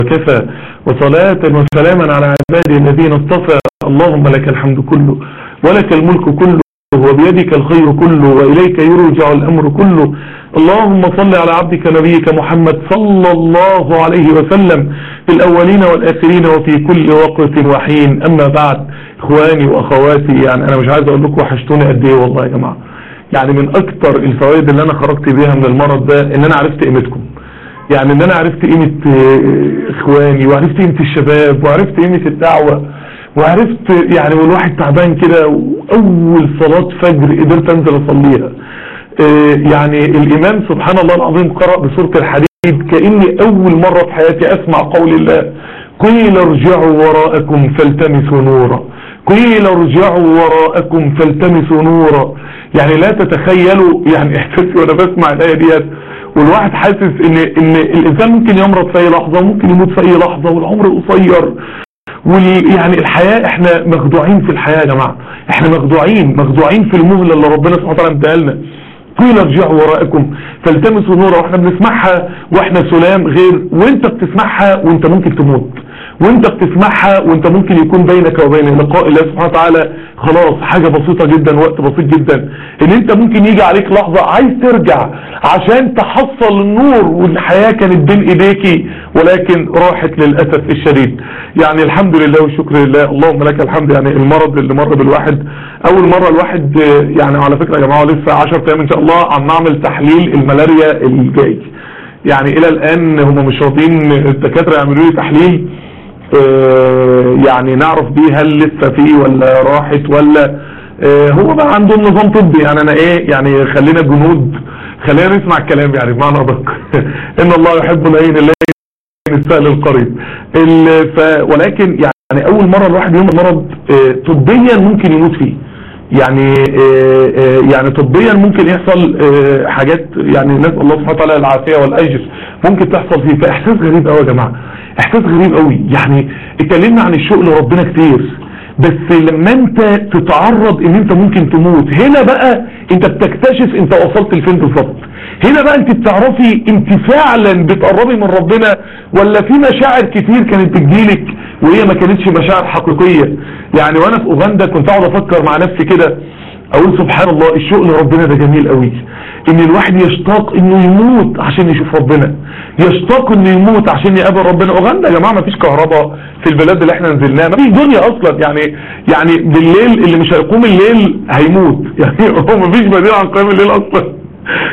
وكفى وصلاة وسلاما على عباده الذين اصطفى اللهم لك الحمد كله ولك الملك كله وبيدك الخير كله وإليك يرجع الأمر كله اللهم صل على عبدك نبيك محمد صلى الله عليه وسلم في الأولين والآخرين وفي كل وقت وحين أما بعد إخواني وأخواتي يعني أنا مش عايز أقول لكم وحشتوني قد إيه والله يا جماعة يعني من أكتر الفوائد اللي أنا خرجت بيها من المرض ده إن أنا عرفت قيمتكم يعني ان انا عرفت قيمة اخواني وعرفت قيمة الشباب وعرفت قيمة الدعوة وعرفت يعني والواحد تعبان كده واول صلاة فجر قدرت انزل اصليها يعني الامام سبحان الله العظيم قرأ بسورة الحديد كأني اول مرة في حياتي اسمع قول الله قيل ارجعوا وراءكم فالتمسوا نورا قيل ارجعوا وراءكم فالتمسوا نورا يعني لا تتخيلوا يعني احساسي وانا بسمع الايه ديت والواحد حاسس ان ان الانسان ممكن يمرض في اي لحظه وممكن يموت في اي لحظه والعمر قصير ويعني الحياه احنا مخدوعين في الحياه يا جماعه احنا مخدوعين مخدوعين في المهله اللي ربنا سبحانه وتعالى اداها لنا قيل ارجعوا وراءكم فالتمسوا نورا واحنا بنسمعها واحنا سلام غير وانت بتسمعها وانت ممكن تموت وانت بتسمعها وانت ممكن يكون بينك وبين لقاء الله سبحانه وتعالى خلاص حاجة بسيطة جدا وقت بسيط جدا ان انت ممكن يجي عليك لحظة عايز ترجع عشان تحصل النور والحياة كانت بين ايديكي ولكن راحت للأسف الشديد يعني الحمد لله والشكر لله اللهم لك الحمد يعني المرض اللي مر بالواحد اول مرة الواحد يعني على فكرة يا جماعة لسه 10 ايام ان شاء الله عم نعمل تحليل الملاريا الجاي يعني الى الان هم مش راضيين الدكاترة يعملوا لي تحليل يعني نعرف بيه هل لسه فيه ولا راحت ولا هو بقى عندهم نظام طبي يعني انا ايه يعني خلينا جنود خلينا نسمع الكلام يعني بمعنى ادق ان الله يحب العين اللي السهل القريب ف ولكن يعني اول مرة الواحد يوم المرض طبيا ممكن يموت فيه يعني يعني طبيا ممكن يحصل حاجات يعني نسال الله سبحانه وتعالى العافيه والاجر ممكن تحصل فيه فاحساس غريب قوي يا جماعه احساس غريب قوي يعني اتكلمنا عن الشوق لربنا كتير بس لما انت تتعرض ان انت ممكن تموت هنا بقى انت بتكتشف انت وصلت لفين بالظبط هنا بقى انت بتعرفي انت فعلا بتقربي من ربنا ولا في مشاعر كتير كانت بتجيلك وهي ما كانتش مشاعر حقيقية يعني وانا في اوغندا كنت اقعد افكر مع نفسي كده اقول سبحان الله الشوق لربنا ده جميل قوي ان الواحد يشتاق انه يموت عشان يشوف ربنا يشتاق انه يموت عشان يقابل ربنا اوغندا يا جماعه ما فيش كهرباء في البلاد اللي احنا نزلناها ما فيش دنيا اصلا يعني يعني بالليل اللي مش هيقوم الليل هيموت يعني هو ما فيش بديل عن قيام الليل اصلا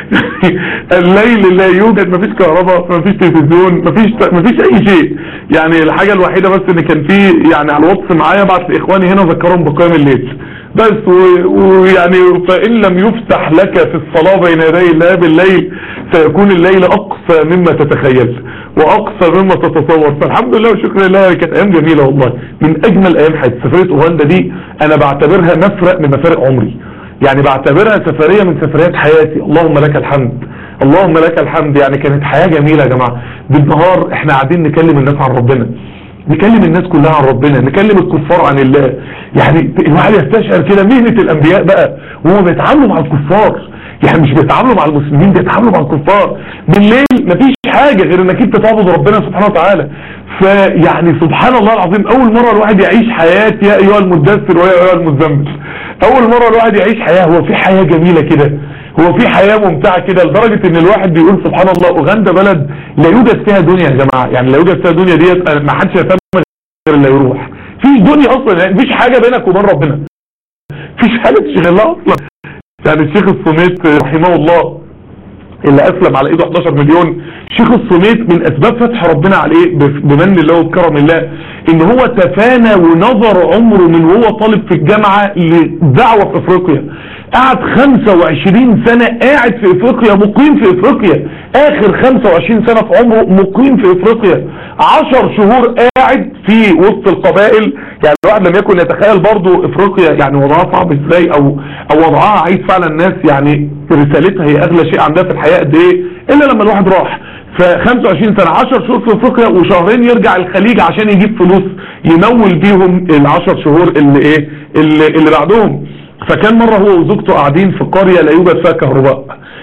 الليل لا يوجد مفيش كهرباء مفيش تلفزيون مفيش مفيش اي شيء يعني الحاجة الوحيدة بس ان كان في يعني على الواتس معايا بعت لاخواني هنا ذكرهم بقيام الليل بس ويعني فان لم يفتح لك في الصلاة بين يدي الله بالليل سيكون الليل اقصى مما تتخيل واقصى مما تتصور فالحمد لله وشكر لله كانت ايام جميلة والله من اجمل ايام حياتي سفرية اوغندا دي انا بعتبرها مفرق من مفارق عمري يعني بعتبرها سفرية من سفريات حياتي اللهم لك الحمد اللهم لك الحمد يعني كانت حياة جميلة يا جماعة بالنهار احنا قاعدين نكلم الناس عن ربنا نكلم الناس كلها عن ربنا نكلم الكفار عن الله يعني الواحد يستشعر كده مهنة الانبياء بقى وهم بيتعاملوا مع الكفار يعني مش بيتعاملوا مع المسلمين بيتعاملوا مع الكفار بالليل مفيش حاجة غير انك انت تعبد ربنا سبحانه وتعالى فيعني سبحان الله العظيم اول مرة الواحد يعيش حياة يا ايها المدثر ويا ايها المزمل اول مرة الواحد يعيش حياة هو في حياة جميلة كده هو في حياة ممتعة كده لدرجة ان الواحد بيقول سبحان الله اوغندا بلد لا يوجد فيها دنيا يا جماعة يعني لا يوجد فيها دنيا ديت ما حدش يهتم غير اللي يروح فيش دنيا اصلا يعني مفيش حاجة بينك وبين ربنا مفيش حاجة تشغلها اصلا يعني الشيخ الصميت رحمه الله اللي اسلم على ايده 11 مليون شيخ الصميت من اسباب فتح ربنا عليه بمن الله وبكرم الله ان هو تفانى ونظر عمره من وهو طالب في الجامعة لدعوة في افريقيا قعد 25 سنة قاعد في افريقيا مقيم في افريقيا اخر 25 سنة في عمره مقيم في افريقيا 10 شهور قاعد في وسط القبائل يعني الواحد لم يكن يتخيل برضو افريقيا يعني وضعها صعب ازاي او او وضعها عايز فعلا الناس يعني رسالتها هي اغلى شيء عندها في الحياة قد ايه الا لما الواحد راح ف 25 سنة 10 شهور في افريقيا وشهرين يرجع الخليج عشان يجيب فلوس يمول بيهم ال 10 شهور اللي ايه اللي, اللي بعدهم فكان مرة هو وزوجته قاعدين في قرية لا يوجد فيها كهرباء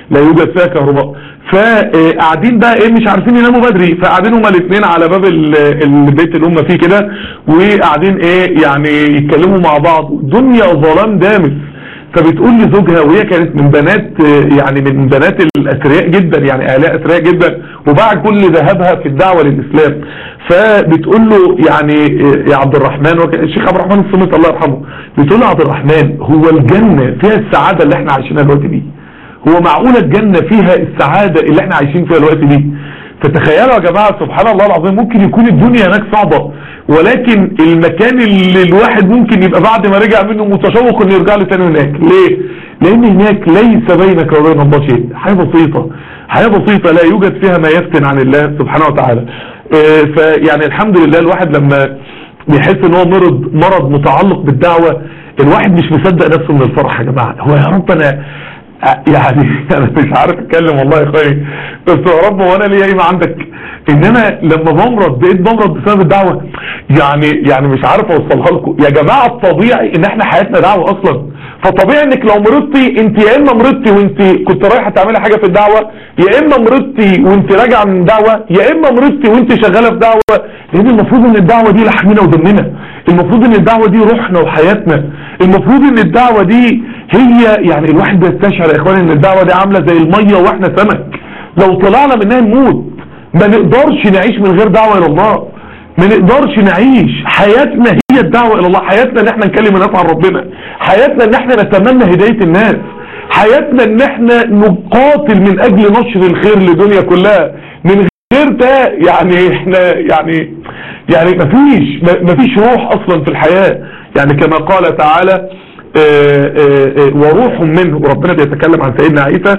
لا يوجد فيها كهرباء فقاعدين بقى ايه مش عارفين يناموا بدري فقاعدين هما الاثنين على باب البيت اللي هما فيه كده وقاعدين ايه يعني يتكلموا مع بعض الدنيا ظلام دامس فبتقول لزوجها وهي كانت من بنات يعني من بنات الاثرياء جدا يعني اهلها اثرياء جدا وباع كل ذهبها في الدعوه للاسلام فبتقول له يعني يا عبد الرحمن الشيخ عبد الرحمن الصمت الله يرحمه بتقول له عبد الرحمن هو الجنه فيها السعاده اللي احنا عايشينها دلوقتي دي هو معقوله الجنه فيها السعاده اللي احنا عايشين فيها دلوقتي دي فتخيلوا يا جماعة سبحان الله العظيم ممكن يكون الدنيا هناك صعبة ولكن المكان اللي الواحد ممكن يبقى بعد ما رجع منه متشوق انه يرجع له تاني هناك ليه لان هناك ليس بينك وبين الله شيء حياة بسيطة حياة بسيطة لا يوجد فيها ما يفتن عن الله سبحانه وتعالى اه فيعني الحمد لله الواحد لما بيحس ان هو مرض مرض متعلق بالدعوة الواحد مش مصدق نفسه من الفرح يا جماعة هو يا رب انا يعني انا مش عارف اتكلم والله يا اخوي بس يا رب وانا ليه قيمه عندك ان انا لما بمرض بقيت بمرض بسبب الدعوه يعني يعني مش عارف اوصلها لكم يا جماعه الطبيعي ان احنا حياتنا دعوه اصلا فطبيعي انك لو مرضتي انت يا اما مرضتي وانت كنت رايحه تعملي حاجه في الدعوه يا اما مرضتي وانت راجعه من دعوه يا اما مرضتي وانت شغاله في دعوه لان المفروض ان الدعوه دي لحمنا ودمنا المفروض ان الدعوه دي روحنا وحياتنا المفروض ان الدعوه دي هي يعني الواحد بيستشعر يا اخواني ان الدعوه دي عامله زي الميه واحنا سمك لو طلعنا منها نموت ما نقدرش نعيش من غير دعوه الى الله ما نقدرش نعيش حياتنا هي الدعوه الى الله حياتنا ان احنا نكلم الناس عن ربنا حياتنا ان احنا نتمنى هدايه الناس حياتنا ان احنا نقاتل من اجل نشر الخير للدنيا كلها من غير ده يعني احنا يعني يعني مفيش مفيش روح اصلا في الحياه يعني كما قال تعالى آآ آآ وروح منه وربنا بيتكلم عن سيدنا عيسى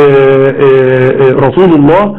رسول الله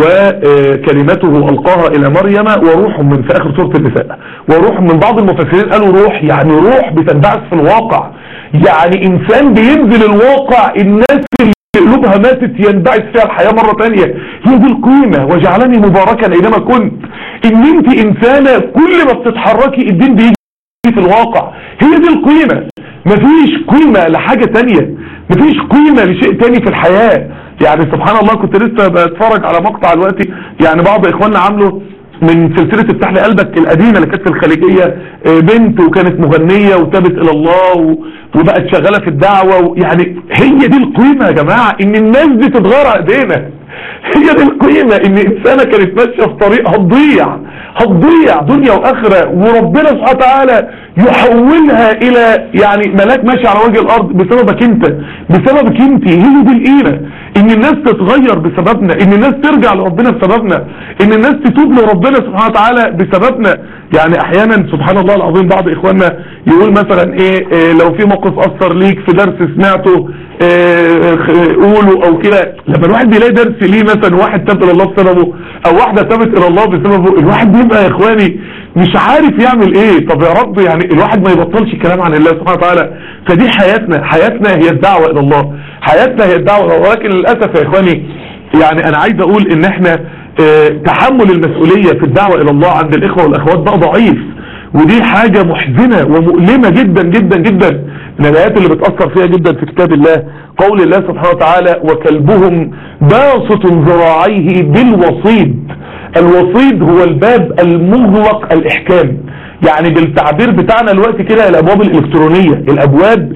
وكلمته ألقاها إلى مريم وروح من في آخر سورة النساء وروح من بعض المفسرين قالوا روح يعني روح بتنبعث في الواقع يعني إنسان بينزل الواقع الناس اللي قلوبها ماتت ينبعث فيها الحياة مرة تانية هي دي القيمة وجعلني مباركا أينما كنت إن أنت إنسانة كل ما بتتحركي الدين بيجي في الواقع هي دي القيمة مفيش قيمة لحاجة تانية مفيش قيمة لشيء تاني في الحياة يعني سبحان الله كنت لسه بتفرج على مقطع دلوقتي يعني بعض اخواننا عملوا من سلسلة افتح لي قلبك القديمة اللي كانت في الخليجية بنت وكانت مغنية وتابت الى الله وبقت شغالة في الدعوة يعني هي دي القيمة يا جماعة ان الناس دي تتغير على ايدينا هي دي القيمة ان انسانة كانت ماشية في طريق هتضيع هتضيع دنيا واخرة وربنا سبحانه وتعالى يحولها الى يعني ملاك ماشي على وجه الارض بسببك انت بسببك انت هي دي القيمة ان الناس تتغير بسببنا ان الناس ترجع لربنا بسببنا ان الناس تتوب لربنا سبحانه وتعالى بسببنا يعني احيانا سبحان الله العظيم بعض اخواننا يقول مثلا ايه, إيه لو في موقف اثر ليك في درس سمعته إيه قوله او كده لما الواحد بيلاقي درس ليه مثلا واحد تاب الى الله بسببه او واحدة تابت الى الله بسببه الواحد بيبقى يا اخواني مش عارف يعمل ايه طب يا رب يعني الواحد ما يبطلش الكلام عن الله سبحانه وتعالى فدي حياتنا حياتنا هي الدعوة الى الله حياتنا هي الدعوة ولكن للأسف يا اخواني يعني انا عايز اقول ان احنا اه تحمل المسؤولية في الدعوة الى الله عند الاخوة والاخوات بقى ضعيف ودي حاجة محزنة ومؤلمة جدا جدا جدا من الآيات اللي بتأثر فيها جدا في كتاب الله قول الله سبحانه وتعالى وكلبهم باسط ذراعيه بالوصيد الوصيد هو الباب المغلق الإحكام يعني بالتعبير بتاعنا الوقت كده الأبواب الإلكترونية الأبواب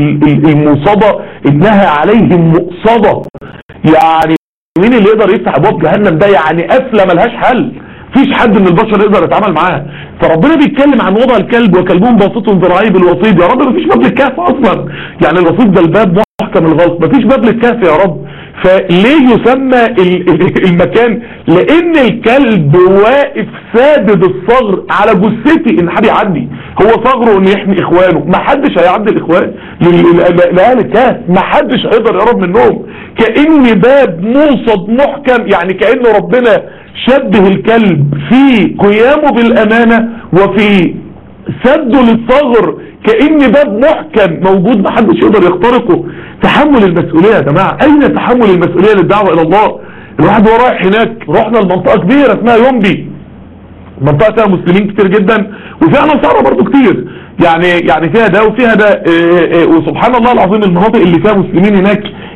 الموصدة إنها عليهم مؤصدة يعني مين اللي يقدر يفتح أبواب جهنم ده يعني قفلة ملهاش حل فيش حد من البشر يقدر يتعامل معاها فربنا بيتكلم عن وضع الكلب وكلبهم باسطهم ذراعيه بالوصيد يا رب مفيش باب للكهف اصلا يعني الوصيد ده الباب محكم الغلط مفيش باب للكهف يا رب فليه يسمى المكان لان الكلب واقف سادد الصغر على جثتي ان حد يعدي هو صغره انه يحمي اخوانه ما حدش هيعدي الاخوان لاهل الكهف ما حدش هيقدر يقرب منهم كان باب موصد محكم يعني كانه ربنا شبه الكلب في قيامه بالامانة وفي سده للثغر كأن باب محكم موجود محدش يقدر يخترقه تحمل المسؤولية يا جماعة اين تحمل المسؤولية للدعوة الى الله الواحد هو رايح هناك رحنا لمنطقة كبيرة اسمها يومبي منطقة فيها مسلمين كتير جدا وفيها نصارى برضو كتير يعني يعني فيها ده وفيها ده إيه إيه وسبحان الله العظيم المناطق اللي فيها مسلمين هناك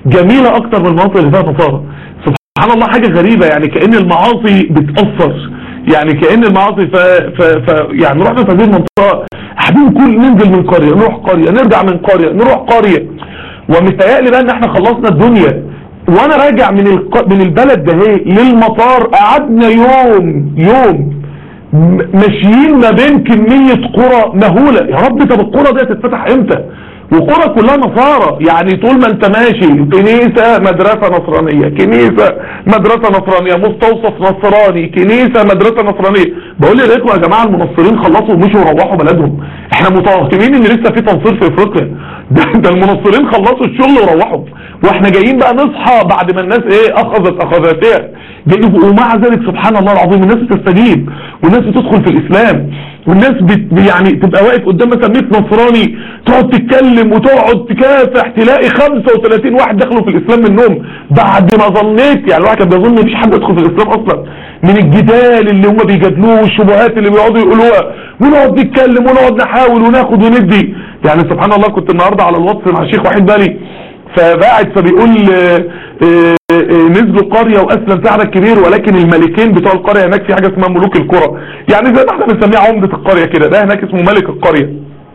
جميلة اكتر من المناطق اللي فيها نصارى سبحان الله حاجة غريبة يعني كأن المعاصي بتأثر يعني كأن المعاصي ف... ف... ف... يعني رحنا في هذه المنطقة قاعدين كل ننزل من قرية نروح قرية نرجع من قرية نروح قرية ومتهيألي بقى ان احنا خلصنا الدنيا وانا راجع من الق... من البلد ده اهي للمطار قعدنا يوم يوم م- ماشيين ما بين كمية قرى مهولة يا رب طب القرى دي تتفتح امتى وقرى كلها نصارى يعني طول ما انت ماشي كنيسة مدرسة نصرانية كنيسة مدرسة نصرانية مستوصف نصراني كنيسة مدرسة نصرانية بقول للاخوة يا جماعة المنصرين خلصوا ومشوا وروحوا بلدهم احنا متوقعين ان لسه في تنصير في افريقيا ده, ده المنصرين خلصوا الشغل وروحوا واحنا جايين بقى نصحى بعد ما الناس ايه اخذت اخذاتها جايين ومع ذلك سبحان الله العظيم الناس بتستجيب والناس بتدخل في الاسلام والناس بت يعني تبقى واقف قدام مثلا 100 نصراني تقعد تتكلم وتقعد تكافح تلاقي 35 واحد دخلوا في الاسلام منهم بعد ما ظنيت يعني الواحد كان بيظن مفيش حد يدخل في الاسلام اصلا من الجدال اللي هم بيجادلوه والشبهات اللي بيقعدوا يقولوها ونقعد نتكلم ونقعد نحاول وناخد وندي يعني سبحان الله كنت النهارده على الواتس مع الشيخ وحيد بالي فبعت فبيقول آه، آه، آه، نزلوا قرية واسلم في عدد كبير ولكن الملكين بتوع القرية هناك في حاجة اسمها ملوك القرى يعني زي ما احنا بنسميها عمدة القرية كده ده هناك اسمه ملك القرية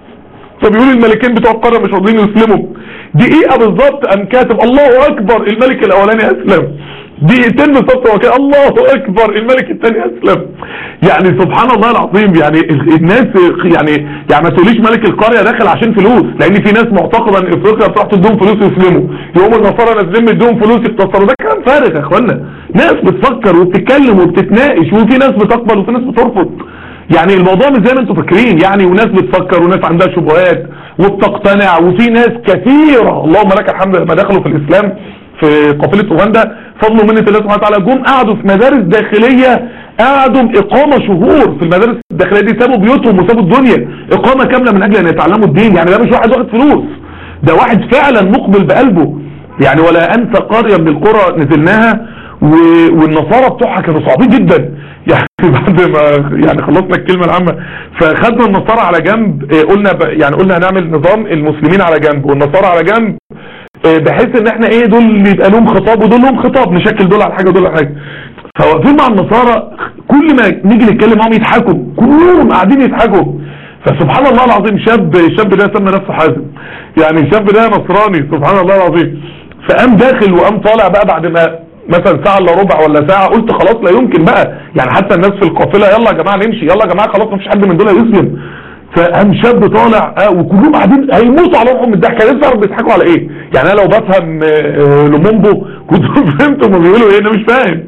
فبيقول الملكين بتوع القرية مش راضيين يسلموا دقيقة بالظبط قام كاتب الله اكبر الملك الاولاني اسلم دقيقتين بالظبط هو كده الله اكبر الملك الثاني اسلم يعني سبحان الله العظيم يعني ال- الناس يعني يعني ما تقوليش ملك القرية داخل عشان فلوس لان في ناس معتقدة ان افريقيا بتروح تديهم فلوس يسلموا يقوموا النصارى نازلين مديهم فلوس يتصروا ده كلام فارغ يا اخوانا ناس بتفكر وبتتكلم وبتتناقش وفي ناس بتقبل وفي ناس بترفض يعني الموضوع مش زي ما انتم فاكرين يعني وناس بتفكر وناس عندها شبهات وبتقتنع وفي ناس كثيرة اللهم لك الحمد لما دخلوا في الاسلام في قافلة اوغندا فضل منة الله سبحانه وتعالى جم قعدوا في مدارس داخلية قعدوا اقامة شهور في المدارس الداخلية دي سابوا بيوتهم وسابوا الدنيا اقامة كاملة من اجل ان يتعلموا الدين يعني ده مش واحد واخد فلوس ده واحد فعلا مقبل بقلبه يعني ولا انسى قرية من القرى نزلناها و- والنصارى بتوعها كانوا صعبين جدا يعني بعد ما يعني خلصنا الكلمة العامة فخدنا النصارى على جنب اه، قلنا ب- يعني قلنا هنعمل نظام المسلمين على جنب والنصارى على جنب اه، بحيث ان احنا ايه دول اللي يبقى لهم خطاب ودول لهم خطاب نشكل دول على حاجة ودول على حاجة فواقفين مع النصارى كل ما نيجي نتكلم معاهم يضحكوا كلهم قاعدين يضحكوا فسبحان الله العظيم شاب الشاب ده سمى نفسه حازم يعني الشاب ده نصراني سبحان الله العظيم فقام داخل وقام طالع بقى بعد ما مثلا ساعة الا ربع ولا ساعة قلت خلاص لا يمكن بقى يعني حتى الناس في القافلة يلا يا جماعة نمشي يلا يا جماعة خلاص مفيش حد من دول هيسلم فقام شاب طالع آه وكلهم قاعدين هيموتوا على روحهم من الضحك انا لسه عارف بيضحكوا على ايه يعني انا لو بفهم آه، آه، لومومبو كنت فهمت هما بيقولوا ايه انا مش فاهم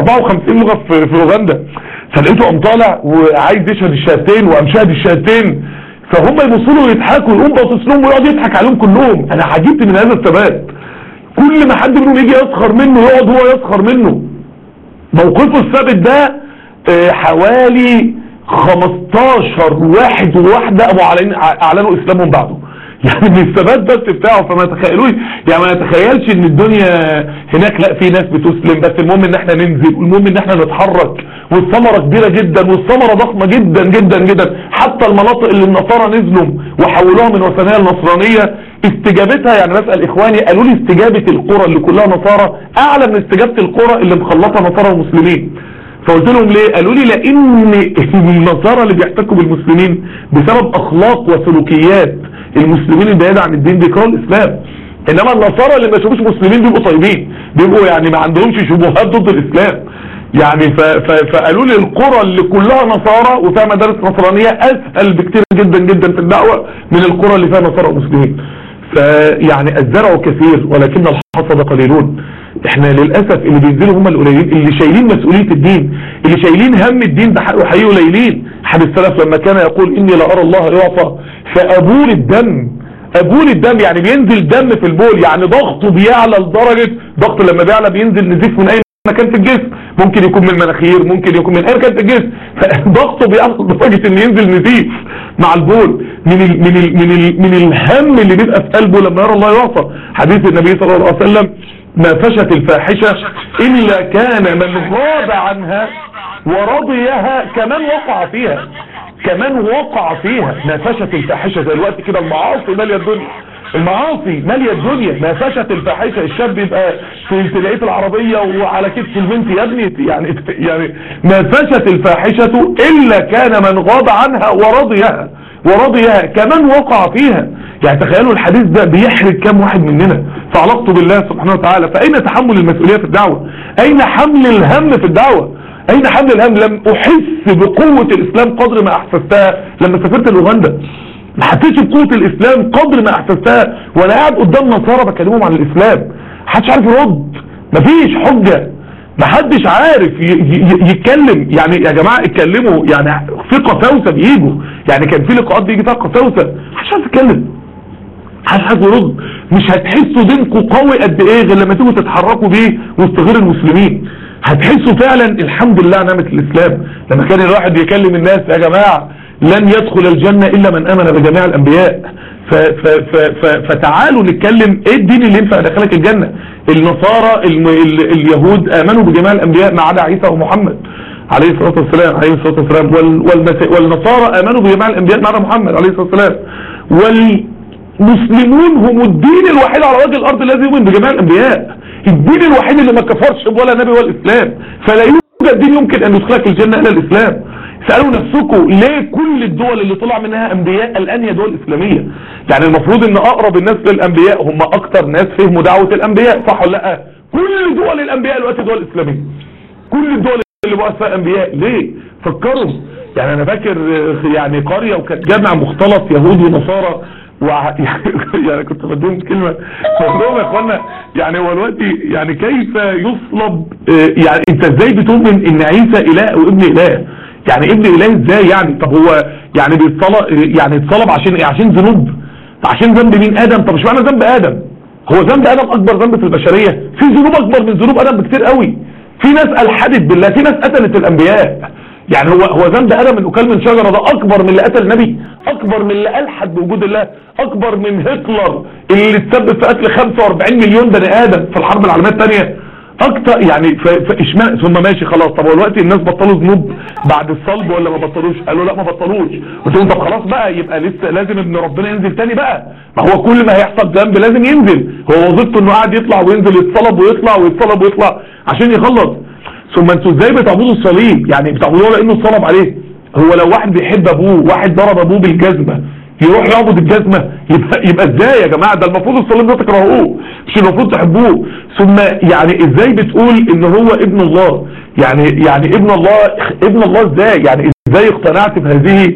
54 لغة في في اوغندا فلقيته قام طالع وعايز يشهد الشهادتين وقام شاهد الشهادتين فهم يبصوا له ويضحكوا يقوم باصص لهم ويقعد يضحك عليهم كلهم انا عجبت من هذا الثبات كل ما حد منهم يجي يسخر منه يقعد هو يسخر منه موقفه الثابت ده آه، حوالي 15 واحد وواحدة قاموا اعلن- اعلنوا اسلامهم بعده يعني من الثبات بس بتاعه فما تخيلوش يعني ما نتخيلش ان الدنيا هناك لا في ناس بتسلم بس المهم ان احنا ننزل والمهم ان احنا نتحرك والثمرة كبيرة جدا والثمرة ضخمة جدا جدا جدا حتى المناطق اللي النصارى نزلوا وحولوها من وثنية لنصرانية استجابتها يعني بسأل اخواني قالوا لي استجابة القرى اللي كلها نصارى اعلى من استجابة القرى اللي مخلطة نصارى ومسلمين فقلت لهم ليه قالوا لي لان النصارى اللي بيحتكوا بالمسلمين بسبب اخلاق وسلوكيات المسلمين البعيدة عن الدين بيكرهوا الاسلام انما النصارى اللي ما يشوفوش مسلمين بيبقوا طيبين بيبقوا يعني ما عندهمش شبهات ضد الاسلام يعني ف ف فقالوا لي القرى اللي كلها نصارى وفيها مدارس نصرانية اسهل بكتير جدا جدا في الدعوة من القرى اللي فيها نصارى ومسلمين فيعني الزرع كثير ولكن الحصد قليلون احنا للأسف اللي بينزلوا هم القليلين اللي شايلين مسؤولية الدين اللي شايلين هم الدين ده حقيقي قليلين احد السلف لما كان يقول اني لأرى الله يعطى فأبول الدم أبول الدم يعني بينزل دم في البول يعني ضغطه بيعلى لدرجة ضغطه لما بيعلى بينزل نزيف من اي مكان في الجسم ممكن يكون من المناخير ممكن يكون من اي مكان في الجسم فضغطه بيعلى لدرجة ان ينزل نزيف مع البول من ال من ال من ال من الهم اللي بيبقى في قلبه لما يرى الله يعصى حديث النبي صلى الله عليه وسلم ما فشت الفاحشة الا كان من غاب عنها ورضيها كمان وقع فيها كمان وقع فيها ما فشت الفاحشة زي الوقت كده المعاصي مالية الدنيا المعاصي ماليه الدنيا ما فشت الفاحشه الشاب يبقى في ابتدائيه العربيه وعلى كتف البنت يا ابني يعني يعني ما فشت الفاحشه الا كان من غاب عنها ورضيها ورضيها كمان وقع فيها يعني تخيلوا الحديث ده بيحرج كام واحد مننا في علاقته بالله سبحانه وتعالى فاين تحمل المسؤوليه في الدعوه اين حمل الهم في الدعوه اين حمل الهم لم احس بقوه الاسلام قدر ما احسستها لما سافرت لاوغندا ما حسيتش بقوه الاسلام قدر ما احسستها وانا قاعد قدام نصارى بكلمهم عن الاسلام محدش عارف يرد مفيش حجه محدش عارف يتكلم يعني يا جماعة اتكلموا يعني في قساوسة بيجوا يعني كان في لقاءات بيجي فيها قساوسة محدش عارف يتكلم محدش عارف يرد مش هتحسوا دينكم قوي قد ايه غير لما تيجوا تتحركوا بيه وسط غير المسلمين هتحسوا فعلا الحمد لله نعمة الاسلام لما كان الواحد يكلم الناس يا جماعة لن يدخل الجنة الا من امن بجميع الانبياء ف ف ف ف فتعالوا نتكلم ايه الدين اللي ينفع يدخلك الجنة النصارى ال ال اليهود امنوا بجميع الانبياء ما عدا عيسى ومحمد عليه الصلاة والسلام عليه الصلاة والسلام وال والنصارى امنوا بجميع الانبياء ما عدا محمد عليه الصلاة والسلام والمسلمون هم الدين الوحيد على وجه الارض الذي يؤمن بجميع الانبياء الدين الوحيد اللي ما كفرش ولا نبي ولا اسلام فلا يوجد دين يمكن ان يدخلك الجنة الا الاسلام سألوا نفسكم ليه كل الدول اللي طلع منها انبياء الان هي دول اسلامية يعني المفروض ان اقرب الناس للانبياء هم اكتر ناس فهموا دعوة الانبياء صح ولا لا كل دول الانبياء دلوقتي دول اسلامية كل الدول اللي بقى فيها انبياء ليه فكروا يعني انا فاكر يعني قرية وكانت جامع مختلط يهود ونصارى وع... يعني كنت بديهم كلمة بقول يا اخوانا يعني هو دلوقتي يعني كيف يصلب يعني انت ازاي بتؤمن ان عيسى اله وابن اله يعني ابن اله ازاي يعني طب هو يعني بيتصلب يعني اتصلب عشان ايه عشان ذنوب عشان ذنب مين ادم طب مش معنى ذنب ادم هو ذنب ادم اكبر ذنب في البشرية في ذنوب اكبر من ذنوب ادم بكتير قوي في ناس الحدت بالله في ناس قتلت الانبياء يعني هو هو ذنب ادم انه كل من شجره ده اكبر من اللي قتل النبي اكبر من اللي الحد بوجود الله اكبر من هتلر اللي تسبب في قتل 45 مليون بني ادم في الحرب العالميه الثانيه اكتر يعني فاشمعنى ثم ماشي خلاص طب هو دلوقتي الناس بطلوا ذنوب بعد الصلب ولا ما بطلوش قالوا لا ما بطلوش قلت لهم طب خلاص بقى يبقى لسه لازم ابن ربنا ينزل تاني بقى ما هو كل ما هيحصل ذنب لازم ينزل هو وظيفته انه قاعد يطلع وينزل يتصلب ويطلع ويتصلب ويطلع عشان يخلص ثم انتوا ازاي بتعبدوا الصليب يعني بتعبدوه لانه اتصلب عليه هو لو واحد بيحب ابوه واحد ضرب ابوه بالجزمه يروح يعبد الجزمة يبقى, يبقى ازاي يا جماعة ده المفروض الصليب ده تكرهوه مش المفروض تحبوه ثم يعني ازاي بتقول ان هو ابن الله يعني يعني ابن الله ابن الله ازاي يعني ازاي اقتنعت بهذه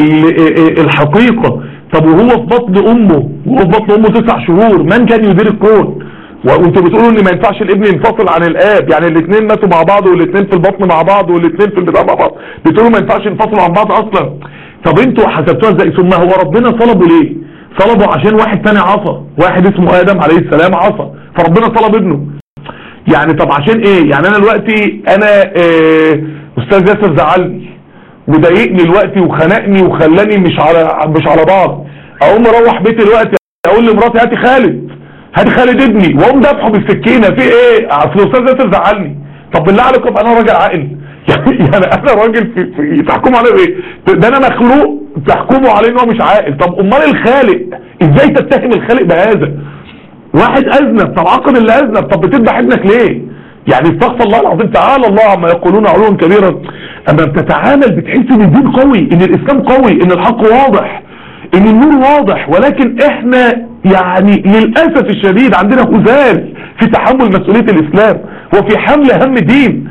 الحقيقة طب وهو في بطن امه وهو في بطن امه تسع شهور من كان يدير الكون وانتوا بتقولوا ان ما ينفعش الابن ينفصل عن الاب يعني الاثنين ماتوا مع بعض والاثنين في البطن مع بعض والاثنين في البتاع مع بعض بتقولوا ما ينفعش ينفصلوا عن بعض اصلا طب انتوا حسبتوها ازاي ثم هو ربنا صلبه ليه صلبه عشان واحد تاني عصى واحد اسمه ادم عليه السلام عصى فربنا صلب ابنه يعني طب عشان ايه يعني انا دلوقتي انا اه استاذ ياسر زعلني وضايقني دلوقتي وخنقني وخلاني مش على مش على بعض اقوم اروح بيتي دلوقتي اقول لمراتي هاتي خالد هاتي خالد ابني واقوم ذبحه بالسكينه في ايه اصل استاذ ياسر زعلني طب بالله عليكم انا راجل عاقل يعني انا راجل في, في تحكموا عليه ايه ده انا مخلوق تحكموا عليه ان هو مش عاقل طب امال الخالق ازاي تتهم الخالق بهذا واحد اذنب طب عاقب اللي اذنب طب بتذبح ابنك ليه يعني استغفر الله العظيم تعالى الله عما يقولون علوا كبيرا اما بتتعامل بتحس ان الدين قوي ان الاسلام قوي ان الحق واضح ان النور واضح ولكن احنا يعني للأسف الشديد عندنا خزال في تحمل مسؤولية الاسلام وفي حمل هم دين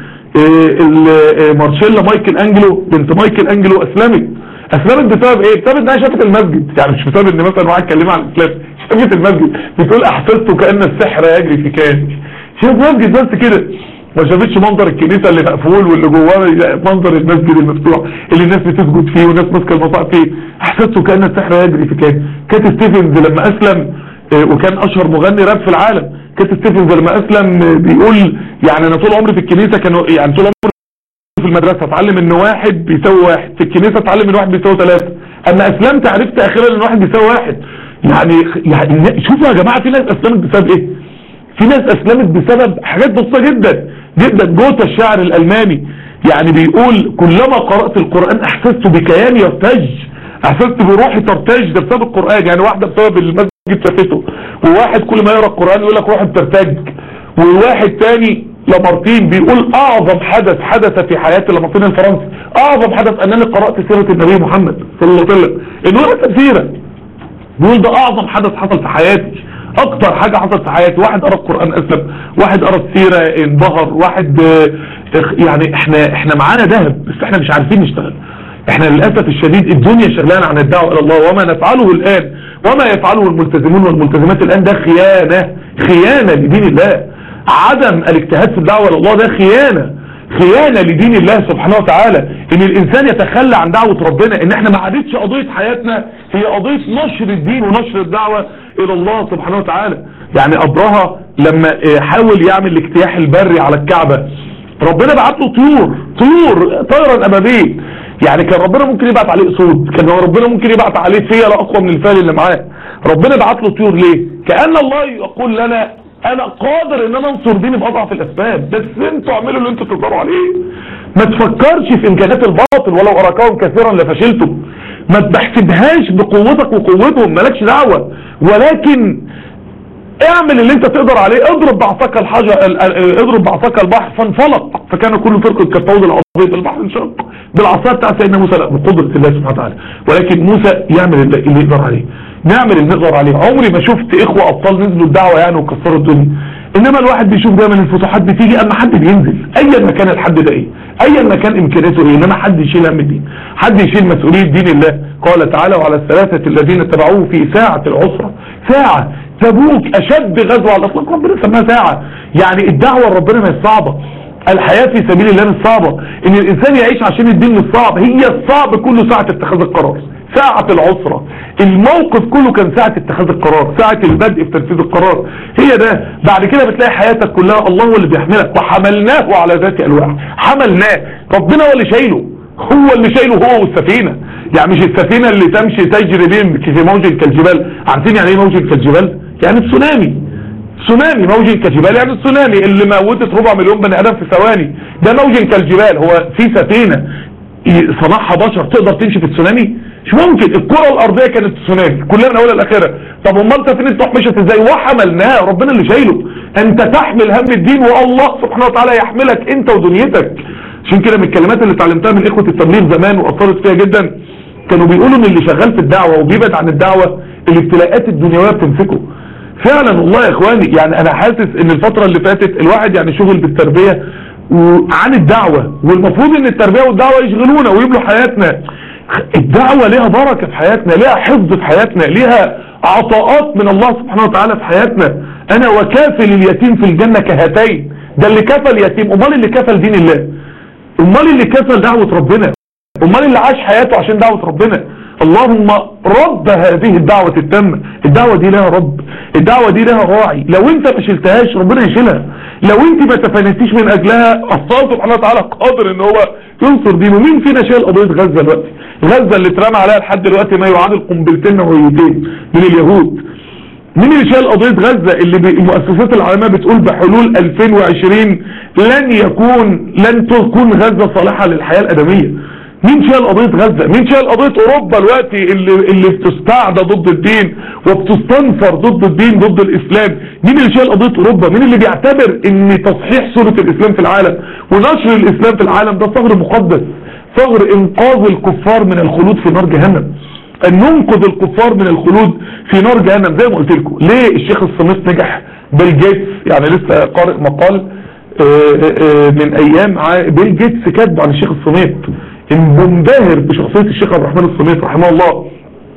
مارشيلا مايكل انجلو بنت مايكل انجلو اسلمت اسلمت بسبب ايه بسبب انها شافت المسجد يعني مش بسبب ان مثلا واحد كلمها عن الاسلام شافت المسجد بتقول احسست كأن السحر يجري في كياني شافت مسجد بس كده ما شافتش منظر الكنيسة اللي مقفول واللي جواه منظر المسجد المفتوح اللي الناس بتسجد فيه والناس ماسكه المصاحف فيه احسست كأن السحر يجري في كياني كات ستيفنز لما اسلم وكان اشهر مغني راب في العالم كات ستيفنز لما اسلم بيقول يعني انا طول عمري في الكنيسة كانوا يعني طول عمري في المدرسة اتعلم ان واحد بيساوي واحد في الكنيسة اتعلم ان واحد بيساوي ثلاثة اما اسلمت عرفت اخيرا ان واحد بيساوي واحد يعني يعني شوفوا يا جماعة في ناس اسلمت بسبب ايه في ناس اسلمت بسبب حاجات بسيطة جدا جدا جوتا الشاعر الالماني يعني بيقول كلما قرأت القرآن احسست بكياني يرتج احسست بروحي ترتج ده بسبب القرآن يعني واحدة بسبب المسجد المسجد شافته وواحد كل ما يقرا القران يقول لك روح بترتج وواحد تاني لامارتين بيقول اعظم حدث حدث في حياة لامارتين الفرنسي اعظم حدث انني قرأت سيرة النبي محمد صلى الله عليه وسلم انه قرأت سيرة بيقول ده اعظم حدث حصل في حياتي اكتر حاجة حصلت في حياتي واحد قرأ القرآن اسلم واحد قرأ السيرة انبهر واحد يعني احنا احنا معانا ذهب بس احنا مش عارفين نشتغل احنا للأسف الشديد الدنيا شغلانة عن الدعوة الى الله وما نفعله الان وما يفعله الملتزمون والملتزمات الان ده خيانة خيانة لدين الله عدم الاجتهاد في الدعوة الى الله ده خيانة خيانة لدين الله سبحانه وتعالى ان الانسان يتخلى عن دعوة ربنا ان احنا ما عادتش قضية حياتنا هي قضية نشر الدين ونشر الدعوة الى الله سبحانه وتعالى يعني ابرهة لما حاول يعمل الاجتياح البري على الكعبة ربنا بعت له طيور طيور طيرا ابابيل يعني كان ربنا ممكن يبعت عليه اسود كان ربنا ممكن يبعت عليه فيلة اقوى من الفيل اللي معاه ربنا بعت له طيور ليه كأن الله يقول لنا انا قادر ان انا انصر ديني باضعف الاسباب بس انتوا اعملوا اللي انتوا تقدروا عليه ما تفكرش في امكانيات الباطل ولو اراكهم كثيرا لفشلتم ما تحسبهاش بقوتك وقوتهم مالكش دعوة ولكن اعمل اللي انت تقدر عليه اضرب بعصاك الحجر اضرب بعصاك البحر فانفلق فكان كل فرق كالطود العظيم البحر انشق بالعصا بتاع سيدنا موسى لا بقدرة الله سبحانه وتعالى ولكن موسى يعمل اللي يقدر عليه نعمل اللي نقدر عليه عمري ما شفت اخوة ابطال نزلوا الدعوة يعني وكسروا الدنيا انما الواحد بيشوف دايما الفتوحات بتيجي اما حد بينزل ايا ما كان الحد ده ايه ايا ما كان امكانياته ايه انما حد يشيل هم الدين حد يشيل مسؤولية دين الله قال تعالى وعلى الثلاثة الذين اتبعوه في ساعة العسرة ساعة تبوك اشد غزوة على الاطلاق ربنا سماها ساعة يعني الدعوة ربنا ما صعبة الحياة في سبيل الله مش صعبة ان الانسان يعيش عشان الدين مش صعب هي الصعب كله ساعة اتخاذ القرار ساعة العسرة الموقف كله كان ساعة اتخاذ القرار ساعة البدء في تنفيذ القرار هي ده بعد كده بتلاقي حياتك كلها الله هو اللي بيحملك وحملناه على ذات الواح حملناه ربنا هو اللي شايله هو اللي شايله هو والسفينة يعني مش السفينة اللي تمشي تجري بين في موج كالجبال عارفين يعني ايه موج كالجبال يعني تسونامي تسونامي موج كالجبال يعني التسونامي اللي موتت ربع مليون بني ادم في ثواني ده موج كالجبال هو في سفينة صنعها بشر تقدر تمشي في التسونامي مش ممكن الكرة الارضية كانت تسونامي كلها من اولها لاخرها طب امال سفينة نوح مشت ازاي وحملناها ربنا اللي شايله انت تحمل هم الدين والله سبحانه وتعالى يحملك انت ودنيتك عشان كده من الكلمات اللي اتعلمتها من اخوة التبليغ زمان واثرت فيها جدا كانوا بيقولوا ان اللي شغال في الدعوة وبيبعد عن الدعوة الابتلاءات الدنيوية بتمسكه فعلا والله يا اخواني يعني انا حاسس ان الفترة اللي فاتت الواحد يعني شغل بالتربية وعن الدعوة والمفروض ان التربية والدعوة يشغلونا ويبلوا حياتنا الدعوة ليها بركة في حياتنا ليها حفظ في حياتنا ليها عطاءات من الله سبحانه وتعالى في حياتنا انا وكافل اليتيم في الجنة كهاتين ده اللي كفل يتيم امال اللي كفل دين الله امال اللي كفل دعوة ربنا امال اللي عاش حياته عشان دعوة ربنا اللهم رب هذه الدعوة التامة الدعوة دي لها رب الدعوة دي لها راعي لو انت ما شلتهاش ربنا يشيلها لو انت ما تفانتيش من اجلها الله سبحانه وتعالى قادر ان هو ينصر دينه مين فينا شايل قضية غزة دلوقتي غزة اللي اترمى عليها لحد دلوقتي ما يعادل قنبلتين نوويتين من اليهود مين اللي شايل قضية غزة اللي المؤسسات العالمية بتقول بحلول 2020 لن يكون لن تكون غزة صالحة للحياة الادمية مين شايل قضية غزة مين شايل قضية اوروبا دلوقتي اللي, اللي بتستعدى ضد الدين وبتستنفر ضد الدين ضد الاسلام مين اللي شايل قضية اوروبا مين اللي بيعتبر ان تصحيح صورة الاسلام في العالم ونشر الاسلام في العالم ده ثغر مقدس ثغر انقاذ الكفار من الخلود في نار جهنم ان ننقذ الكفار من الخلود في نار جهنم زي ما قلت لكم ليه الشيخ الصميت نجح بيل جيتس يعني لسه قارئ مقال من ايام بيل جيتس كاتب عن الشيخ الصميت منبهر بشخصية الشيخ عبد الرحمن الصميت رحمه الله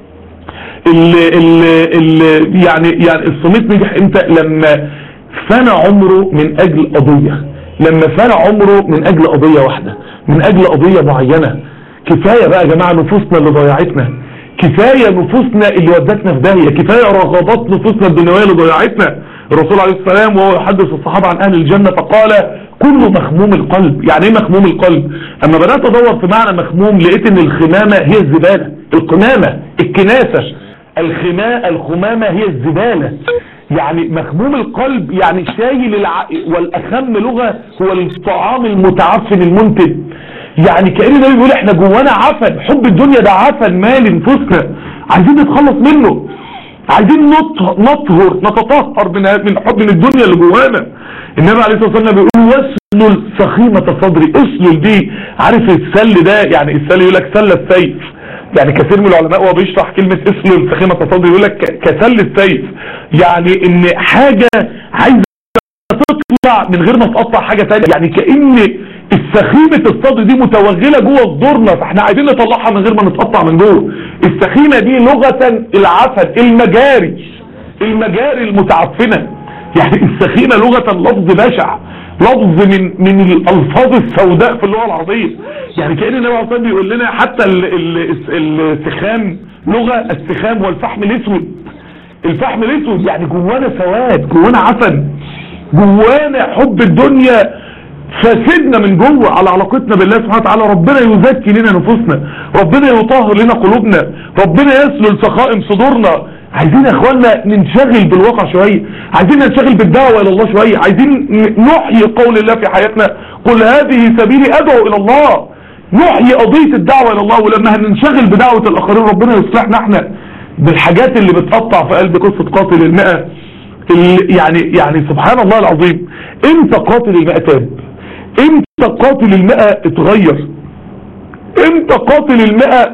ال ال ال يعني يعني الصميت نجح امتى لما فنى عمره من اجل قضية لما فنى عمره من اجل قضية واحدة من اجل قضية معينة كفاية بقى يا جماعة نفوسنا اللي ضيعتنا كفاية نفوسنا اللي ودتنا في داهية كفاية رغبات نفوسنا الدنيوية اللي ضيعتنا الرسول عليه السلام وهو يحدث الصحابة عن اهل الجنة فقال كل مخموم القلب يعني ايه مخموم القلب اما بدأت ادور في معنى مخموم لقيت ان الخمامة هي الزبالة القمامة الكناسة الخماء الخمامة هي الزبالة يعني مخموم القلب يعني شايل الع... والاخم لغة هو الطعام المتعفن المنتج يعني كأن ده بيقول احنا جوانا عفن حب الدنيا ده عفن مال نفوسنا عايزين نتخلص منه عايزين نط- نطهر نتطهر من من حب من الدنيا اللي جوانا النبي عليه الصلاه والسلام بيقول واسلل سخيمه صدري اسلل دي عارف السل ده يعني السل يقول لك سل السيف يعني كثير من العلماء وهو بيشرح كلمه اسلل سخيمه صدري يقول لك ك- كسل السيف يعني ان حاجه عايزه تطلع من غير ما تقطع حاجة تانية يعني كأن السخيمة الصدر دي متوغلة جوه صدورنا فاحنا عايزين نطلعها من غير ما نتقطع من جوه السخيمة دي لغة العفن المجاري المجاري المتعفنة يعني السخيمة لغة لفظ بشع لفظ من من الالفاظ السوداء في اللغة العربية يعني كأن النبي عليه الصلاة والسلام بيقول لنا حتى ال- ال- السخام لغة السخام والفحم الاسود الفحم الاسود يعني جوانا سواد جوانا عفن جوانا حب الدنيا فسدنا من جوه على علاقتنا بالله سبحانه وتعالى ربنا يزكي لنا نفوسنا ربنا يطهر لنا قلوبنا ربنا يسلل سخائم صدورنا عايزين يا اخوانا ننشغل بالواقع شوية عايزين ننشغل بالدعوة الى الله شوية عايزين ن- نحيي قول الله في حياتنا قل هذه سبيلي ادعو الى الله نحيي قضية الدعوة الى الله ولما هننشغل بدعوة الاخرين ربنا يصلحنا احنا بالحاجات اللي بتقطع في قلب قصة قاتل المئة اللي يعني يعني سبحان الله العظيم امتى قاتل المئة تاب امتى قاتل المئة اتغير امتى قاتل المئة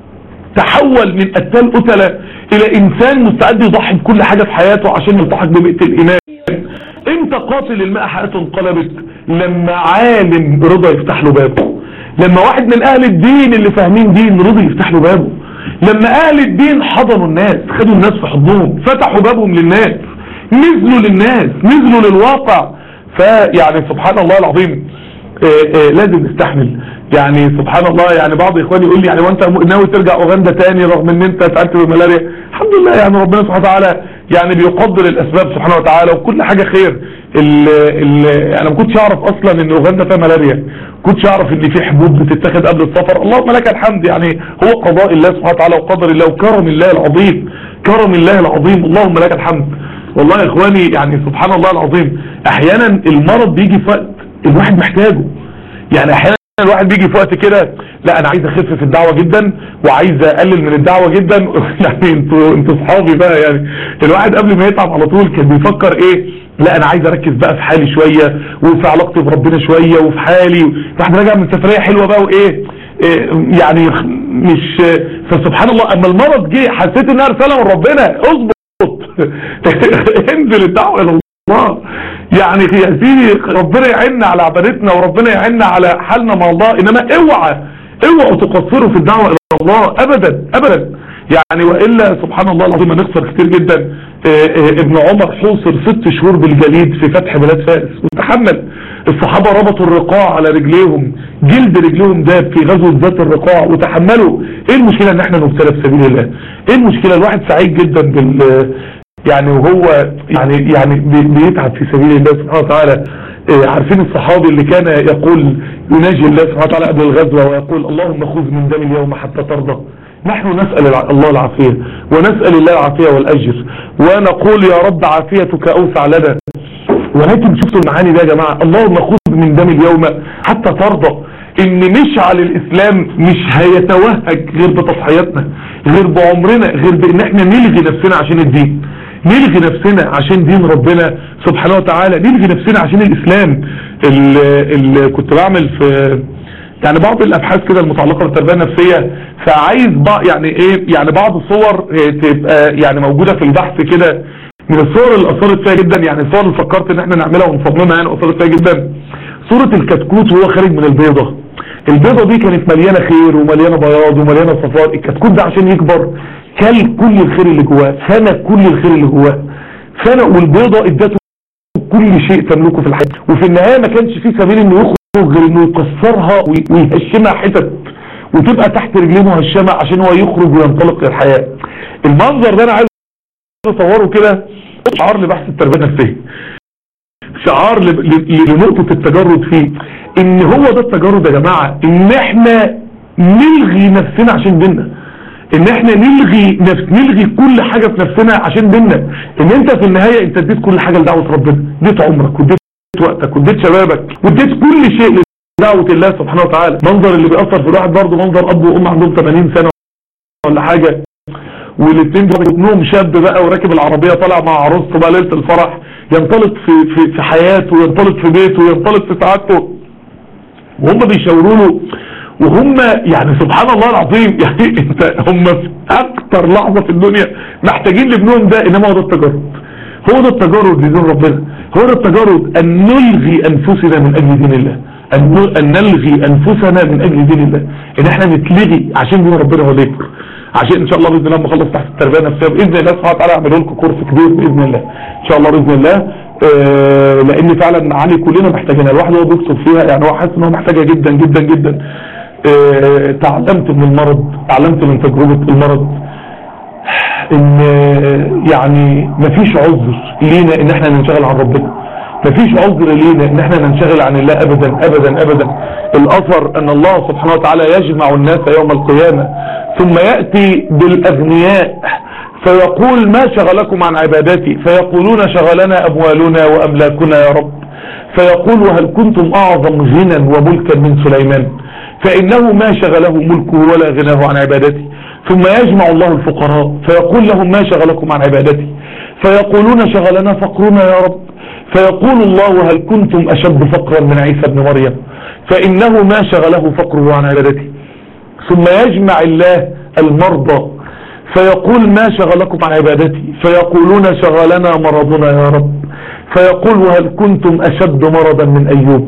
تحول من قتال قتلة الى انسان مستعد يضحي بكل حاجة في حياته عشان يلتحق ببيئة الايمان امتى قاتل المئة حياته انقلبت لما عالم رضا يفتح له بابه لما واحد من اهل الدين اللي فاهمين دين رضي يفتح له بابه لما اهل الدين حضنوا الناس خدوا الناس في حضنهم فتحوا بابهم للناس نزلوا للناس نزلوا للواقع فيعني سبحان الله العظيم آه، آه، لازم نستحمل يعني سبحان الله يعني بعض اخواني يقول لي يعني وانت ناوي ترجع اوغندا تاني رغم ان انت اتعبت بملاريا الحمد لله يعني ربنا سبحانه وتعالى يعني بيقدر الاسباب سبحانه وتعالى وكل حاجة خير ال ال انا ما كنتش اعرف اصلا ان اوغندا فيها ملاريا ما كنتش اعرف ان في حبوب بتتاخد قبل السفر اللهم لك الحمد يعني هو قضاء الله سبحانه وتعالى وقدر الله وكرم الله العظيم كرم الله العظيم اللهم لك الحمد والله يا اخواني يعني سبحان الله العظيم احيانا المرض بيجي في وقت الواحد محتاجه يعني احيانا الواحد بيجي في وقت كده لا انا عايز اخف في الدعوة جدا وعايز اقلل من الدعوة جدا يعني انتوا انتوا صحابي بقى يعني الواحد قبل ما يتعب على طول كان بيفكر ايه لا انا عايز اركز بقى في حالي شوية وفي علاقتي بربنا شوية وفي حالي الواحد راجع من سفرية حلوة بقى وايه إيه يعني مش فسبحان الله اما المرض جه حسيت انها رسالة من ربنا اظبط انزل الدعوة الى الله يعني يا سيدي ربنا يعيننا على عبادتنا وربنا يعيننا على حالنا مع الله انما اوعى اوعوا تقصروا في الدعوة الى الله ابدا ابدا يعني والا سبحان الله العظيم هنخسر كتير جدا آه، آه، ابن عمر حوصر ست شهور بالجليد في فتح بلاد فارس وتحمل الصحابة ربطوا الرقاع على رجليهم جلد رجليهم داب في غزوة ذات الرقاع وتحملوا ايه المشكلة ان احنا نبتلى في سبيل الله ايه المشكلة الواحد سعيد جدا بال يعني وهو يعني يعني بي- بيتعب في سبيل الله سبحانه وتعالى إيه، عارفين الصحابي اللي كان يقول يناجي الله سبحانه وتعالى قبل الغزوة ويقول اللهم خذ من دم اليوم حتى ترضى نحن نسأل الع- الله العافية ونسأل الله العافية والأجر ونقول يا رب عافيتك أوسع لنا ولكن شفتوا المعاني ده يا جماعة اللهم خذ من دم اليوم حتى ترضى ان مشعل الاسلام مش هيتوهج غير بتضحياتنا غير بعمرنا غير بان احنا نلغي نفسنا عشان الدين نلغي نفسنا عشان دين ربنا سبحانه وتعالى نلغي نفسنا عشان الاسلام اللي كنت بعمل في يعني بعض الابحاث كده المتعلقه بالتربيه النفسيه فعايز بعض يعني ايه يعني بعض الصور آه، تبقى يعني موجوده في البحث كده من الصور اللي اثرت فيها جدا يعني الصور اللي فكرت ان احنا نعملها ونصممها يعني اثرت فيها جدا صورة الكتكوت وهو خارج من البيضة البيضة دي كانت مليانة خير ومليانة بياض ومليانة صفار الكتكوت ده عشان يكبر كل كل الخير اللي جواه فنى كل الخير اللي جواه فنى والبيضة ادته كل شيء تملكه في الحياة وفي النهاية ما كانش فيه سبيل انه يخرج غير انه يكسرها وي- ويهشمها حتت وتبقى تحت رجليه مهشمة عشان هو يخرج وينطلق للحياة المنظر ده انا عايز اصوره كده شعار لبحث التربية النفسية شعار ل- ل- لنقطة التجرد فيه ان هو ده التجرد يا جماعة ان احنا نلغي نفسنا عشان ديننا ان احنا نلغي نفس نلغي كل حاجة في نفسنا عشان ديننا ان انت في النهاية انت اديت كل حاجة لدعوة ربنا اديت عمرك واديت وقتك واديت شبابك واديت كل شيء لدعوة الله سبحانه وتعالى منظر اللي بيأثر في الواحد برضه منظر اب وام عندهم 80 سنة ولا حاجة والاثنين ابنهم شاب بقى وراكب العربية طالع مع عروسته بقى ليلة الفرح ينطلق في, في, في حياته ينطلق في بيته ينطلق في سعادته وهم بيشاوروا له وهم يعني سبحان الله العظيم يعني انت هم في اكتر لحظة في الدنيا محتاجين لابنهم ده انما هو ده التجارب هو ده التجارب لدين ربنا هو ده التجارب ان نلغي انفسنا من اجل دين الله ان ان نلغي انفسنا من اجل دين الله ان احنا نتلغي عشان دين ربنا هو يكبر عشان ان شاء الله باذن الله لما اخلص تحت التربيه النفسيه باذن الله سبحانه وتعالى اعمل لكم كورس كبير باذن الله ان شاء الله باذن الله آه لان فعلا معاني كلنا محتاجينها الواحد هو بيكتب فيها يعني هو حاسس ان هو محتاجها جدا جدا جدا آه تعلمت من المرض تعلمت من تجربه المرض ان يعني مفيش عذر لينا ان احنا ننشغل عن ربنا مفيش عذر لينا ان احنا ننشغل عن الله ابدا ابدا ابدا الاثر ان الله سبحانه وتعالى يجمع الناس يوم القيامة ثم يأتي بالاغنياء فيقول ما شغلكم عن عبادتي فيقولون شغلنا اموالنا واملاكنا يا رب فيقول وهل كنتم اعظم غنى وملكا من سليمان فانه ما شغله ملكه ولا غناه عن عبادتي ثم يجمع الله الفقراء فيقول لهم ما شغلكم عن عبادتي فيقولون شغلنا فقرنا يا رب فيقول الله هل كنتم أشد فقرا من عيسى بن مريم فإنه ما شغله فقره عن عبادته ثم يجمع الله المرضى فيقول ما شغلكم عن عبادتي فيقولون شغلنا مرضنا يا رب فيقول هل كنتم أشد مرضا من أيوب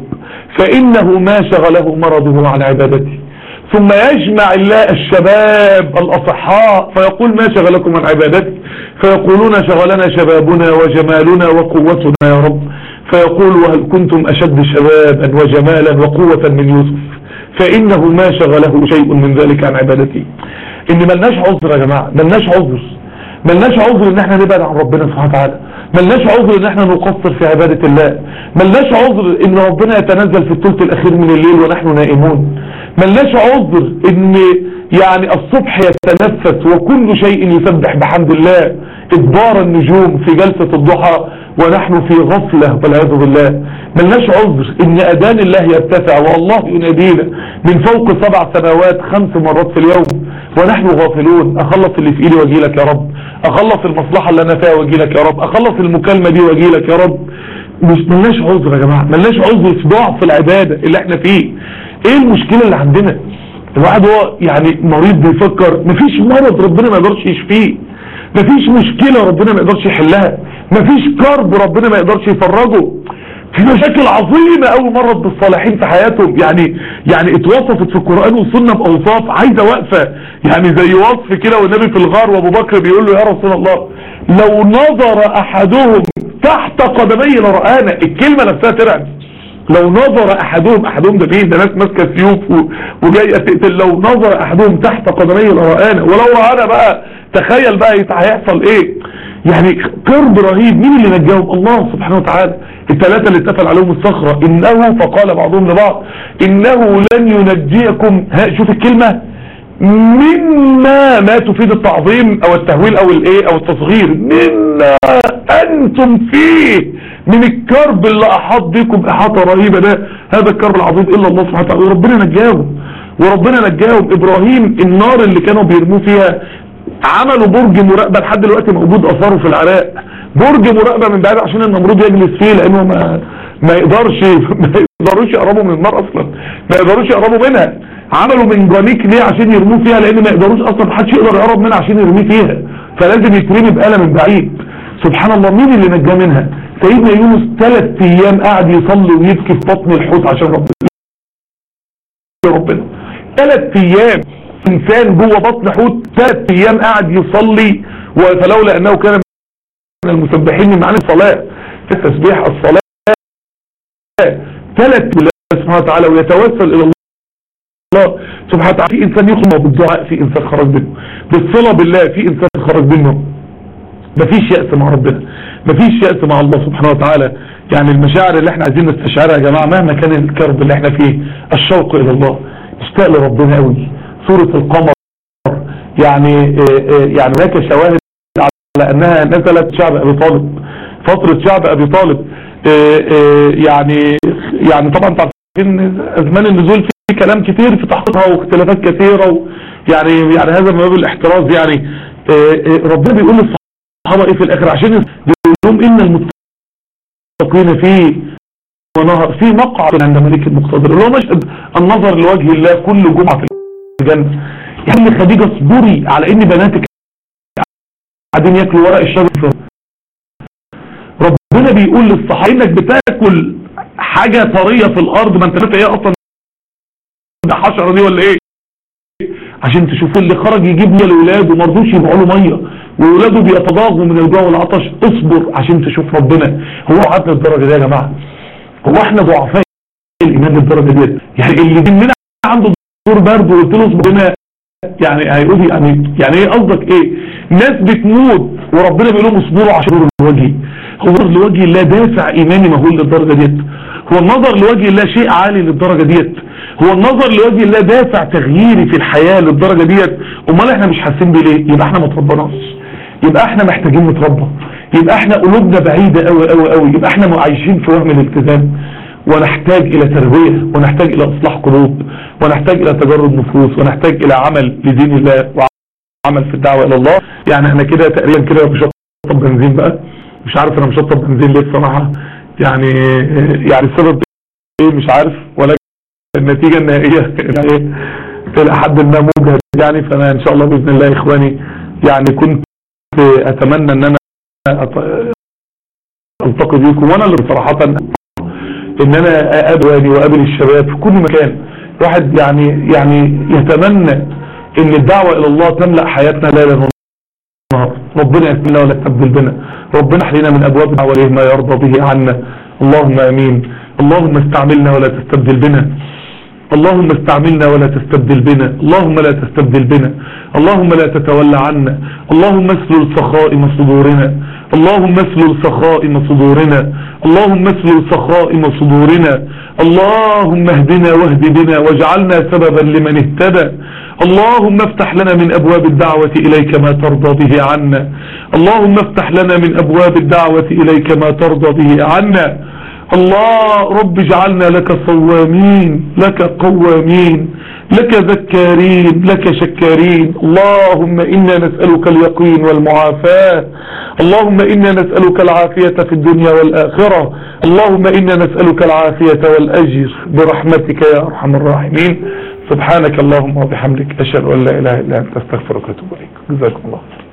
فإنه ما شغله مرضه عن عبادتي ثم يجمع الله الشباب الأصحاء فيقول ما شغلكم عن عبادتي فيقولون شغلنا شبابنا وجمالنا وقوتنا يا رب فيقول وهل كنتم أشد شبابا وجمالا وقوة من يوسف فإنه ما شغله شيء من ذلك عن عبادتي إن ملناش عذر يا جماعة ملناش عذر ملناش عذر ان احنا نبعد عن ربنا سبحانه وتعالى ملناش عذر ان احنا نقصر في عبادة الله ملناش عذر ان ربنا يتنزل في الثلث الاخير من الليل ونحن نائمون ملناش عذر ان يعني الصبح يتنفس وكل شيء يسبح بحمد الله ادبار النجوم في جلسة الضحى ونحن في غفلة والعياذ بالله ملناش عذر ان اذان الله يرتفع والله ينادينا من فوق سبع سماوات خمس مرات في اليوم ونحن غافلون اخلص اللي في ايدي واجيلك يا رب اخلص المصلحة اللي انا فيها واجيلك يا رب اخلص المكالمة دي واجيلك يا رب مش ملناش عذر يا جماعة ملناش عذر في ضعف العبادة اللي احنا فيه ايه المشكلة اللي عندنا الواحد هو يعني مريض بيفكر مفيش مرض ربنا ما يقدرش يشفيه مفيش مشكلة ربنا ما يقدرش يحلها مفيش كرب ربنا ما يقدرش يفرجه في مشاكل عظيمة قوي مرت بالصالحين في حياتهم يعني يعني اتوصفت في القرآن والسنة بأوصاف عايزة وقفة يعني زي وصف كده والنبي في الغار وابو بكر بيقول له يا رسول الله لو نظر احدهم تحت قدمي لرآنا الكلمة نفسها ترعب لو نظر احدهم احدهم ده مين ده ناس ماسكه سيوف وجايه تقتل لو نظر احدهم تحت قدمي لرآنا ولو رآنا بقى تخيل بقى هيحصل ايه يعني قرب رهيب مين اللي نجاهم الله سبحانه وتعالى الثلاثة اللي اتفل عليهم الصخرة انه فقال بعضهم لبعض انه لن ينجيكم ها شوف الكلمة مما ما تفيد التعظيم او التهويل او الايه او التصغير مما انتم فيه من الكرب اللي احاط بكم احاطة رهيبة ده هذا الكرب العظيم الا الله سبحانه وتعالى وربنا نجاهم وربنا نجاهم ابراهيم النار اللي كانوا بيرموه فيها عملوا برج مراقبة لحد دلوقتي موجود اثاره في العراق برج مراقبة من بعيد عشان النمرود يجلس فيه لانه ما ما يقدرش ما يقدروش يقربوا من النار اصلا ما يقدروش يقربوا منها عملوا من جرانيك ليه عشان يرموه فيها لان ما يقدروش اصلا محدش يقدر يقرب منها عشان يرميه فيها فلازم يترمي بآلة من بعيد سبحان الله مين اللي نجاه منها سيدنا يونس ثلاث ايام قاعد يصلي ويبكي في بطن الحوت عشان ربنا ربنا ثلاث ايام انسان جوه بطن حوت ثلاث ايام قاعد يصلي فلولا انه كان من المسبحين من معاني الصلاة التسبيح الصلاة ثلاث بالله سبحانه وتعالى ويتوسل الى الله سبحانه وتعالى في انسان يخلص بالدعاء في انسان خرج منه بالصلاة بالله في انسان خرج منه مفيش يأس مع ربنا مفيش يأس مع الله سبحانه وتعالى يعني المشاعر اللي احنا عايزين نستشعرها يا جماعة مهما كان الكرب اللي احنا فيه الشوق الى الله اشتاق لربنا قوي سورة القمر يعني يعني هناك شواهد على انها نزلت شعب ابي طالب فترة شعب ابي طالب يعني يعني طبعا تعرفين ازمان النزول في كلام كتير في تحقيقها واختلافات كثيرة يعني يعني هذا من باب الاحتراز يعني آه، آه، ربنا بيقول للصحابة ايه في الاخر عشان يقول لهم ان المتقين في ونهر في مقعد عند ملك المقتدر اللي هو مشهد النظر لوجه الله كل جمعة في الجنة يعني خديجة اصبري على ان بناتك قاعدين ياكلوا ورق الشجر ربنا بيقول للصحابة انك بتاكل حاجة طرية في الارض ما انت عارف ايه اصلا ده حشرة دي ولا ايه عشان تشوفوا اللي خرج يجيب ميه لاولاده وما رضوش يبيعوا له ميه واولاده بيتضاغوا من الجوع والعطش اصبر عشان تشوف ربنا هو عدل الدرجه دي يا جماعه هو احنا ضعفاء الايمان للدرجه ديت يعني اللي مننا عنده دور برد وقلت له اصبر هنا يعني هيقول يعني يعني ايه قصدك ايه ناس بتموت وربنا بيقول لهم اصبروا عشان نور الوجه هو النظر لوجه الله دافع ايماني مهول للدرجه ديت هو النظر لوجه الله شيء عالي للدرجه ديت هو النظر لوجه الله دافع تغييري في الحياه للدرجه ديت امال احنا مش حاسين بيه ليه يبقى احنا ما اتربناش يبقى احنا محتاجين نتربى يبقى احنا قلوبنا بعيده قوي قوي قوي يبقى احنا عايشين في وهم الالتزام ونحتاج الى تربيه ونحتاج الى اصلاح قلوب ونحتاج الى تجرد نفوس ونحتاج الى عمل لدين الله وعمل في الدعوه الى الله يعني احنا كده تقريبا كده مش هطب بنزين بقى مش عارف انا مش هطب بنزين ليه الصراحه يعني يعني السبب ايه مش عارف ولا النتيجه النهائيه يعني الى حد ما مجهد يعني فانا ان شاء الله باذن الله يا اخواني يعني كنت اتمنى ان انا أط- التقي بيكم وانا اللي صراحه ان انا اقابل واني واقابل الشباب في كل مكان واحد يعني يعني يتمنى ان الدعوه الى الله تملا حياتنا ليلا ونهارا ربنا يكفينا ولا يستبدل بنا ربنا احلنا من ابواب الدعوه اليه ما يرضى به عنا اللهم امين اللهم استعملنا ولا تستبدل بنا اللهم استعملنا ولا تستبدل بنا اللهم لا تستبدل بنا اللهم لا تتولى عنا اللهم اسلل سخائم صدورنا اللهم اسلل سخائم صدورنا اللهم اسلل سخائم صدورنا اللهم اهدنا واهد بنا واجعلنا سببا لمن اهتدى اللهم افتح لنا من ابواب الدعوة اليك ما ترضى به عنا اللهم افتح لنا من ابواب الدعوة اليك ما ترضى به عنا الله رب اجعلنا لك صوامين لك قوامين لك ذكارين لك شكارين اللهم إنا نسألك اليقين والمعافاة اللهم إنا نسألك العافية في الدنيا والآخرة اللهم إنا نسألك العافية والأجر برحمتك يا أرحم الراحمين سبحانك اللهم وبحمدك أشهد أن لا إله إلا أنت أستغفرك وأتوب إليك جزاكم الله خير